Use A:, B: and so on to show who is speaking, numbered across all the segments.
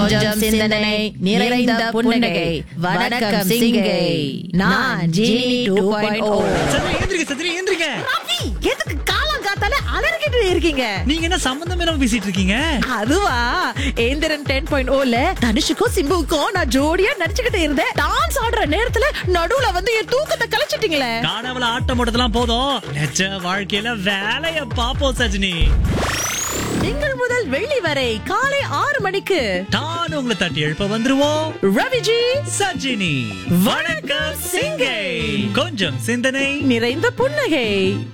A: கொஞ்சம் சிந்தனை நிறைந்த புன்னகை வணக்கம் சிங்கை நான் ஜீனி டூ பாயிண்ட் ஓ
B: சந்திரி எந்திரிக்க சந்திரி எந்திரிக்க
A: எதுக்கு காலம் காத்தால அலறிக்கிட்டு இருக்கீங்க
B: நீங்க என்ன சம்பந்தம் இல்லாம பேசிட்டு இருக்கீங்க
A: அதுவா ஏந்திரன் டென் பாயிண்ட் ஓல தனுஷுக்கும் சிம்புவுக்கும் நான் ஜோடியா நடிச்சுக்கிட்டு இருந்தேன் டான்ஸ் ஆடுற நேரத்துல நடுவுல வந்து என் தூக்கத்தை கலைச்சிட்டீங்களே
B: காணவல ஆட்டம் ஓட்டதெல்லாம் போதும் நிஜ வாழ்க்கையில வேலைய பாப்போம் சஜினி
A: திங்கள் முதல் வெள்ளி வரை காலை ஆறு மணிக்கு
B: தான் உங்களை தட்டி எழுப்ப வந்துருவோம்
A: ரவிஜி
B: சஜினி வணக்கம் சிங்கை கொஞ்சம் சிந்தனை
A: நிறைந்த புன்னகை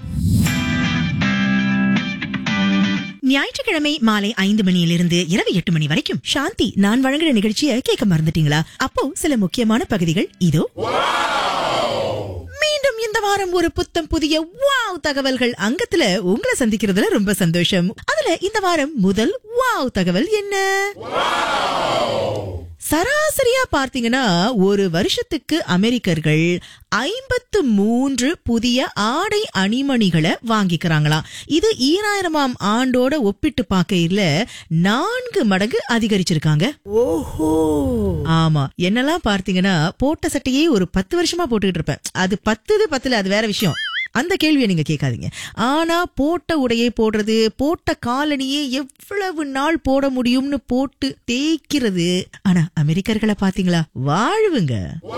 C: ஞாயிற்றுக்கிழமை மாலை ஐந்து மணியிலிருந்து இரவு எட்டு மணி வரைக்கும் சாந்தி நான் வழங்குற நிகழ்ச்சியை கேட்க மறந்துட்டீங்களா அப்போ சில முக்கியமான பகுதிகள் இதோ மீண்டும் இந்த வாரம் ஒரு புத்தம் புதிய வாவ் தகவல்கள் அங்கத்துல உங்களை சந்திக்கிறதுல ரொம்ப சந்தோஷம் அதுல இந்த வாரம் முதல் வாவ் தகவல் என்ன சராசரியா பார்த்தீங்கன்னா ஒரு வருஷத்துக்கு அமெரிக்கர்கள் ஐம்பத்து மூன்று புதிய ஆடை அணிமணிகளை வாங்கிக்கிறாங்களாம் இது ஈராயிரமாம் ஆண்டோட ஒப்பிட்டு பார்க்கையில நான்கு மடங்கு அதிகரிச்சிருக்காங்க
A: ஓஹோ
C: ஆமா என்னெல்லாம் பார்த்தீங்கன்னா போட்ட சட்டையே ஒரு பத்து வருஷமா போட்டுக்கிட்டு இருப்பேன் அது பத்துது பத்துல அது வேற விஷயம் அந்த கேள்வியை நீங்க கேட்காதீங்க ஆனா போட்ட உடையை போடுறது போட்ட காலணியே எவ்வளவு நாள் போட முடியும்னு போட்டு தேய்க்கிறது ஆனா அமெரிக்கர்களை பாத்தீங்களா வாழ்வுங்க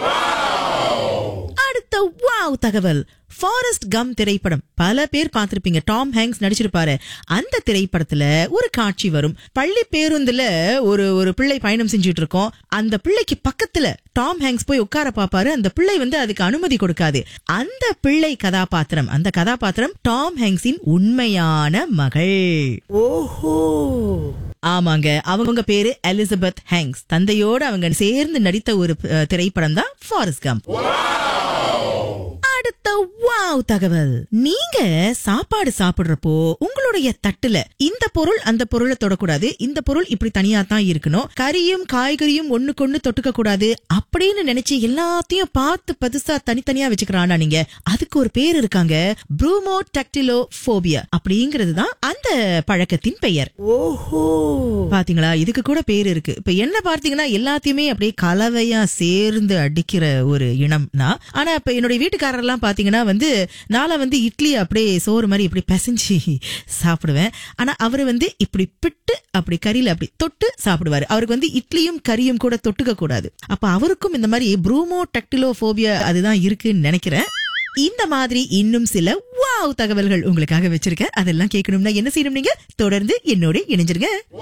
C: அடுத்த வாவ் தகவல் ஃபாரஸ்ட் கம் திரைப்படம் பல பேர் பார்த்திருப்பீங்க டாம் ஹேங்க்ஸ் நடிச்சிருப்பாரு அந்த திரைப்படத்துல ஒரு காட்சி வரும் பள்ளி பேருந்துல ஒரு ஒரு பிள்ளை பயணம் செஞ்சுட்டு இருக்கோம் அந்த பிள்ளைக்கு பக்கத்துல டாம் ஹேங்க்ஸ் போய் உட்கார பாப்பாரு அந்த பிள்ளை வந்து அதுக்கு அனுமதி கொடுக்காது அந்த பிள்ளை கதாபாத்திரம் அந்த கதாபாத்திரம் டாம் ஹேங்க்ஸின் உண்மையான மகள்
A: ஓஹோ
C: ஆமாங்க அவங்க பேரு எலிசபெத் ஹேங்க்ஸ் தந்தையோட அவங்க சேர்ந்து நடித்த ஒரு அஹ், திரைப்படம் தான் ஃபாரஸ்ட் கம்ப் அடுத்த வாவ் தகவல் நீங்க சாப்பாடு சாப்பிடுறப்போ உங்களுடைய தட்டுல இந்த பொருள் அந்த பொருளை தொடக்கூடாது இந்த பொருள் இப்படி தனியா தான் இருக்கணும் கறியும் காய்கறியும் ஒண்ணுக்கொண்ணு தொட்டுக்க கூடாது அப்படின்னு நினைச்சு எல்லாத்தையும் பார்த்து பதுசா தனித்தனியா வச்சுக்கிறானா நீங்க அதுக்கு ஒரு பேர் இருக்காங்க ப்ரூமோ டக்டிலோ போபியா அப்படிங்கிறது தான் அந்த பழக்கத்தின் பெயர்
A: ஓஹோ
C: பாத்தீங்களா இதுக்கு கூட பேர் இருக்கு இப்ப என்ன பார்த்தீங்கன்னா எல்லாத்தையுமே அப்படியே கலவையா சேர்ந்து அடிக்கிற ஒரு இனம்னா ஆனா இப்ப என்னுடைய வீட்டுக்காரர் எல்லாம் பாத்தீங்கன்னா வந்து நாளை வந்து இட்லி அப்படியே சோறு மாதிரி இப்படி பிசைஞ்சு சாப்பிடுவேன் ஆனா அவரு வந்து இப்படி பிட்டு அப்படி கறியில அப்படி தொட்டு சாப்பிடுவாரு அவருக்கு வந்து இட்லியும் கறியும் கூட தொட்டுக்க கூடாது அப்ப அவருக்கும் இந்த மாதிரி ப்ரூமோ டக்டிலோ போபியா அதுதான் இருக்குன்னு நினைக்கிறேன் இந்த மாதிரி இன்னும் சில வாவ் தகவல்கள் உங்களுக்காக வச்சிருக்கேன் அதெல்லாம் கேட்கணும்னா என்ன செய்யணும் நீங்க தொடர்ந்து என்னோட இணைஞ்சிருங்க